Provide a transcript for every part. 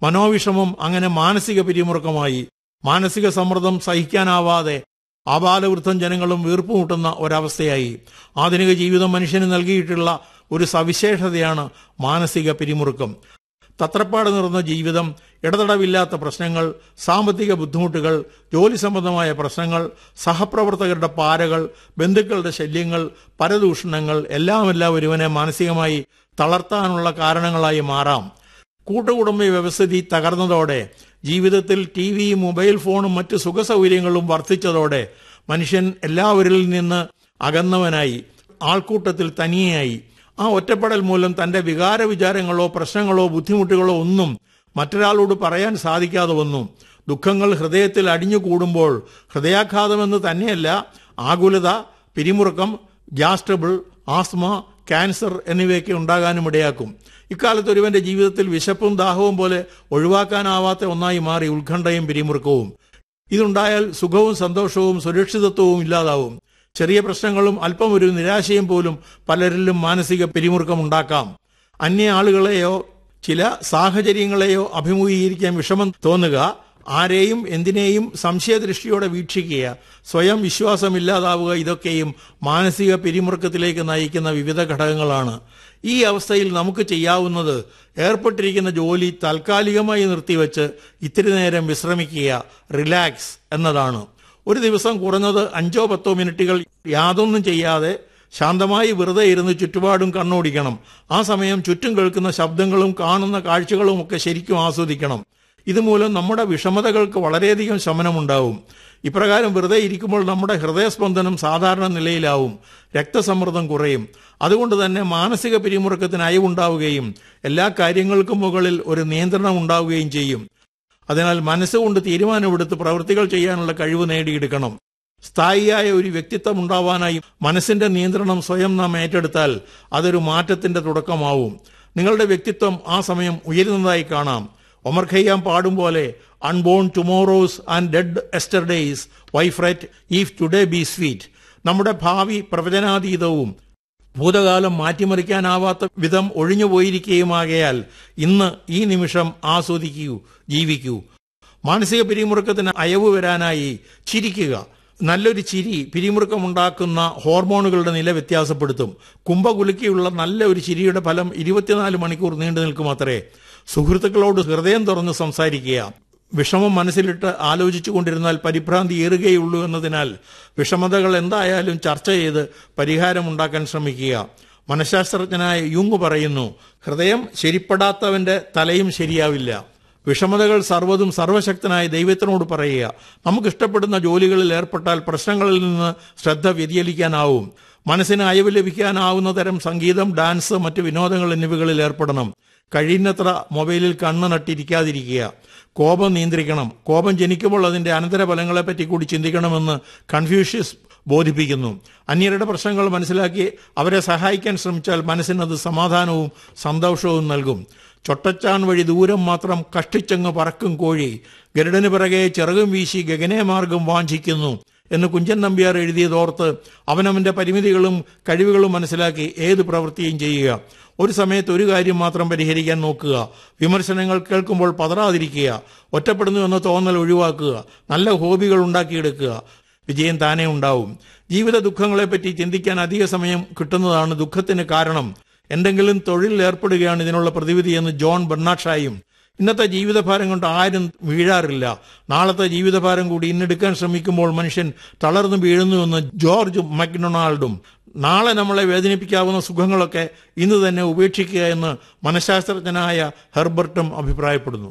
മനോവിഷമം അങ്ങനെ മാനസിക പിരിമുറുക്കമായി മാനസിക സമ്മർദ്ദം സഹിക്കാനാവാതെ ആബാലവൃദ്ധം ജനങ്ങളും വീർപ്പുമുട്ടുന്ന ഒരവസ്ഥയായി ആധുനിക ജീവിതം മനുഷ്യന് നൽകിയിട്ടുള്ള ഒരു സവിശേഷതയാണ് മാനസിക പിരിമുറുക്കം തത്രപ്പാട് നിറഞ്ഞ ജീവിതം ഇടതടവില്ലാത്ത പ്രശ്നങ്ങൾ സാമ്പത്തിക ബുദ്ധിമുട്ടുകൾ ജോലി സംബന്ധമായ പ്രശ്നങ്ങൾ സഹപ്രവർത്തകരുടെ പാരകൾ ബന്ധുക്കളുടെ ശല്യങ്ങൾ പരദൂഷണങ്ങൾ എല്ലാമെല്ലാം ഒരുവനെ മാനസികമായി തളർത്താനുള്ള കാരണങ്ങളായി മാറാം കൂട്ടുകുടുംബ വ്യവസ്ഥിതി തകർന്നതോടെ ജീവിതത്തിൽ ടി വിയും മൊബൈൽ ഫോണും മറ്റ് സുഖസൗകര്യങ്ങളും വർദ്ധിച്ചതോടെ മനുഷ്യൻ എല്ലാവരിൽ നിന്ന് അകന്നവനായി ആൾക്കൂട്ടത്തിൽ തനിയായി ആ ഒറ്റപ്പെടൽ മൂലം തന്റെ വികാര വിചാരങ്ങളോ പ്രശ്നങ്ങളോ ബുദ്ധിമുട്ടുകളോ ഒന്നും മറ്റൊരാളോട് പറയാൻ സാധിക്കാതെ വന്നു ദുഃഖങ്ങൾ ഹൃദയത്തിൽ അടിഞ്ഞുകൂടുമ്പോൾ ഹൃദയാഘാതമെന്ന് തന്നെയല്ല ആകുലത പിരിമുറുക്കം ഗ്യാസ് ട്രബിൾ ആസ്മ ക്യാൻസർ എന്നിവയൊക്കെ ഉണ്ടാകാനും ഇടയാക്കും ഇക്കാലത്ത് ഒരുവന്റെ ജീവിതത്തിൽ വിശപ്പും ദാഹവും പോലെ ഒഴിവാക്കാനാവാത്ത ഒന്നായി മാറി ഉത്കണ്ഠയും പിരിമുറുക്കവും ഇതുണ്ടായാൽ സുഖവും സന്തോഷവും സുരക്ഷിതത്വവും ഇല്ലാതാവും ചെറിയ പ്രശ്നങ്ങളും അല്പം ഒരു നിരാശയും പോലും പലരിലും മാനസിക പിരിമുറുക്കം ഉണ്ടാക്കാം അന്യ ആളുകളെയോ ചില സാഹചര്യങ്ങളെയോ അഭിമുഖീകരിക്കാൻ വിഷമം തോന്നുക ആരെയും എന്തിനേയും സംശയദൃഷ്ടിയോടെ വീക്ഷിക്കുക സ്വയം വിശ്വാസമില്ലാതാവുക ഇതൊക്കെയും മാനസിക പിരിമുറുക്കത്തിലേക്ക് നയിക്കുന്ന വിവിധ ഘടകങ്ങളാണ് ഈ അവസ്ഥയിൽ നമുക്ക് ചെയ്യാവുന്നത് ഏർപ്പെട്ടിരിക്കുന്ന ജോലി താൽക്കാലികമായി നിർത്തിവെച്ച് ഇത്തിരി നേരം വിശ്രമിക്കുക റിലാക്സ് എന്നതാണ് ഒരു ദിവസം കുറഞ്ഞത് അഞ്ചോ പത്തോ മിനിറ്റുകൾ യാതൊന്നും ചെയ്യാതെ ശാന്തമായി വെറുതെ ഇരുന്ന് ചുറ്റുപാടും കണ്ണോടിക്കണം ആ സമയം ചുറ്റും കേൾക്കുന്ന ശബ്ദങ്ങളും കാണുന്ന കാഴ്ചകളും ഒക്കെ ശരിക്കും ആസ്വദിക്കണം ഇതുമൂലം നമ്മുടെ വിഷമതകൾക്ക് വളരെയധികം ശമനമുണ്ടാവും ഇപ്രകാരം വെറുതെ ഇരിക്കുമ്പോൾ നമ്മുടെ ഹൃദയസ്പന്ദനം സാധാരണ നിലയിലാവും രക്തസമ്മർദ്ദം കുറയും അതുകൊണ്ട് തന്നെ മാനസിക പിരിമുറുക്കത്തിന് അയവുണ്ടാവുകയും എല്ലാ കാര്യങ്ങൾക്കും മുകളിൽ ഒരു നിയന്ത്രണം ഉണ്ടാവുകയും ചെയ്യും അതിനാൽ മനസ്സുകൊണ്ട് തീരുമാനമെടുത്ത് പ്രവൃത്തികൾ ചെയ്യാനുള്ള കഴിവ് നേടിയെടുക്കണം സ്ഥായിയായ ഒരു വ്യക്തിത്വം ഉണ്ടാവാനായി മനസ്സിന്റെ നിയന്ത്രണം സ്വയം നാം ഏറ്റെടുത്താൽ അതൊരു മാറ്റത്തിന്റെ തുടക്കമാവും നിങ്ങളുടെ വ്യക്തിത്വം ആ സമയം ഉയരുന്നതായി കാണാം ഒമർ ഖയ്യാം പാടും പോലെ unborn tomorrows and dead yesterdays why fret if today be sweet നമ്മുടെ ഭാവി പ്രവചനാതീതവും ഭൂതകാലം മാറ്റിമറിക്കാനാവാത്ത വിധം ഒഴിഞ്ഞുപോയിരിക്കുകയുമാകയാൽ ഇന്ന് ഈ നിമിഷം ആസ്വദിക്കൂ ജീവിക്കൂ മാനസിക പിരിമുറുക്കത്തിന് അയവ് വരാനായി ചിരിക്കുക നല്ലൊരു ചിരി പിരിമുറുക്കമുണ്ടാക്കുന്ന ഹോർമോണുകളുടെ നില വ്യത്യാസപ്പെടുത്തും കുംഭകുലുക്കിയുള്ള നല്ല ഒരു ചിരിയുടെ ഫലം ഇരുപത്തിനാല് മണിക്കൂർ നീണ്ടു നിൽക്കും അത്രേ സുഹൃത്തുക്കളോട് ഹൃദയം തുറന്ന് സംസാരിക്കുക വിഷമം മനസ്സിലിട്ട് ആലോചിച്ചു കൊണ്ടിരുന്നാൽ പരിഭ്രാന്തി ഏറുകയുള്ളൂ എന്നതിനാൽ വിഷമതകൾ എന്തായാലും ചർച്ച ചെയ്ത് പരിഹാരമുണ്ടാക്കാൻ ശ്രമിക്കുക മനഃശാസ്ത്രജ്ഞനായ യുങ് പറയുന്നു ഹൃദയം ശരിപ്പെടാത്തവന്റെ തലയും ശരിയാവില്ല വിഷമതകൾ സർവ്വതും സർവശക്തനായ ദൈവത്തിനോട് പറയുക നമുക്കിഷ്ടപ്പെടുന്ന ജോലികളിൽ ഏർപ്പെട്ടാൽ പ്രശ്നങ്ങളിൽ നിന്ന് ശ്രദ്ധ വ്യതിചലിക്കാനാവും മനസ്സിന് അയവ് ലഭിക്കാനാവുന്ന തരം സംഗീതം ഡാൻസ് മറ്റ് വിനോദങ്ങൾ എന്നിവകളിൽ ഏർപ്പെടണം കഴിയുന്നത്ര മൊബൈലിൽ കണ്ണ് നട്ടിരിക്കാതിരിക്കുക കോപം നിയന്ത്രിക്കണം കോപം ജനിക്കുമ്പോൾ അതിന്റെ അനന്തരഫലങ്ങളെപ്പറ്റി കൂടി ചിന്തിക്കണമെന്ന് കൺഫ്യൂഷ്യസ് ബോധിപ്പിക്കുന്നു അന്യരുടെ പ്രശ്നങ്ങൾ മനസ്സിലാക്കി അവരെ സഹായിക്കാൻ ശ്രമിച്ചാൽ മനസ്സിനത് സമാധാനവും സന്തോഷവും നൽകും ചൊട്ടച്ചാൻ വഴി ദൂരം മാത്രം കഷ്ടിച്ചങ്ങ് പറക്കും കോഴി ഗരുഡന് പിറകെ ചിറകും വീശി ഗഗനേ മാർഗം വാഞ്ചിക്കുന്നു എന്ന് കുഞ്ചൻ നമ്പ്യാർ എഴുതിയതോർത്ത് അവനവന്റെ പരിമിതികളും കഴിവുകളും മനസ്സിലാക്കി ഏത് പ്രവൃത്തിയും ചെയ്യുക ഒരു സമയത്ത് ഒരു കാര്യം മാത്രം പരിഹരിക്കാൻ നോക്കുക വിമർശനങ്ങൾ കേൾക്കുമ്പോൾ പതറാതിരിക്കുക ഒറ്റപ്പെടുന്നു എന്ന തോന്നൽ ഒഴിവാക്കുക നല്ല ഹോബികൾ ഉണ്ടാക്കിയെടുക്കുക വിജയം താനേ ഉണ്ടാവും ജീവിത ദുഃഖങ്ങളെപ്പറ്റി ചിന്തിക്കാൻ അധിക സമയം കിട്ടുന്നതാണ് ദുഃഖത്തിന് കാരണം എന്തെങ്കിലും തൊഴിലിൽ ഏർപ്പെടുകയാണ് ഇതിനുള്ള പ്രതിവിധി എന്ന് ജോൺ ബെർണാഷായും ഇന്നത്തെ ജീവിതഭാരം കൊണ്ട് ആരും വീഴാറില്ല നാളത്തെ ജീവിതഭാരം കൂടി ഇന്നെടുക്കാൻ ശ്രമിക്കുമ്പോൾ മനുഷ്യൻ തളർന്നു വീഴുന്നുവെന്ന് ജോർജ് മക്ഡൊണാൾഡും നാളെ നമ്മളെ വേദനിപ്പിക്കാവുന്ന സുഖങ്ങളൊക്കെ ഇന്ന് തന്നെ ഉപേക്ഷിക്കുക എന്ന് മനഃശാസ്ത്രജ്ഞനായ ഹെർബർട്ടും അഭിപ്രായപ്പെടുന്നു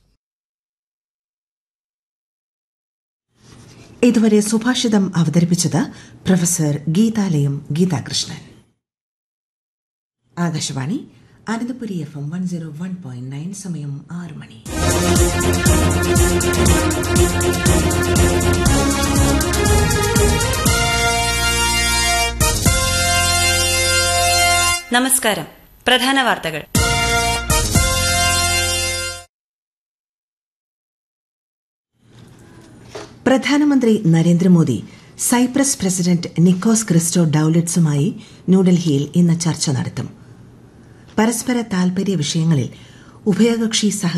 ഇതുവരെ സുഭാഷിതം അവതരിപ്പിച്ചത് professor Geethalayam Geethakrishnan Akashvani Ananthapuri F M one zero one point nine സമയം ആറ് മണി നമസ്കാരം പ്രധാന വാർത്തകൾ പ്രധാനമന്ത്രി നരേന്ദ്രമോദി സൈപ്രസ് പ്രസിഡന്റ് നിക്കോസ് ക്രിസ്റ്റോ ഡൌലിറ്റ്സുമായി ന്യൂഡൽഹിയിൽ ഇന്ന് ചർച്ച നടത്തും പരസ്പര താൽപര്യ വിഷയങ്ങളിൽ ഉഭയകക്ഷി സഹ